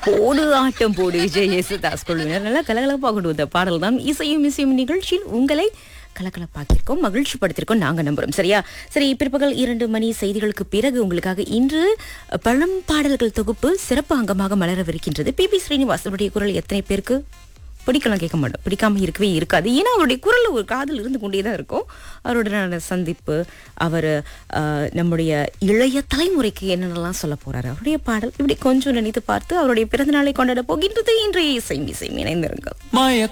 போடு ஆட்டம் போடு விஜய் யேசுதாஸ் குழுவினர் நல்லா கலகலப்பாக கொண்டு வந்த பாடல் தான் இசையும் இசையும் நிகழ்ச்சியில் உங்களை கலகலப்பாக்கியிருக்கோம் மகிழ்ச்சி படுத்திருக்கோம் நாங்க நம்புறோம் சரியா சரி பிற்பகல் இரண்டு மணி செய்திகளுக்கு பிறகு உங்களுக்காக இன்று பழம் பாடல்கள் தொகுப்பு சிறப்பு அங்கமாக மலரவிருக்கின்றது பி பி ஸ்ரீனிவாசனுடைய குரல் எத்தனை பேருக்கு பிடிக்கலாம் கேட்க மாட்டோம் பிடிக்காம இருக்கவே இருக்காது ஏன்னா அவருடைய குரல் ஒரு காதில் இருந்து கொண்டே தான் இருக்கும் அவருடனான சந்திப்பு அவர் நம்முடைய இளைய தலைமுறைக்கு என்னென்னலாம் சொல்ல போறாரு அவருடைய பாடல் இப்படி கொஞ்சம் நினைத்து பார்த்து அவருடைய பிறந்த நாளை கொண்டாட போகின்றது இன்றைய இசை இசை இணைந்திருங்கள் மாய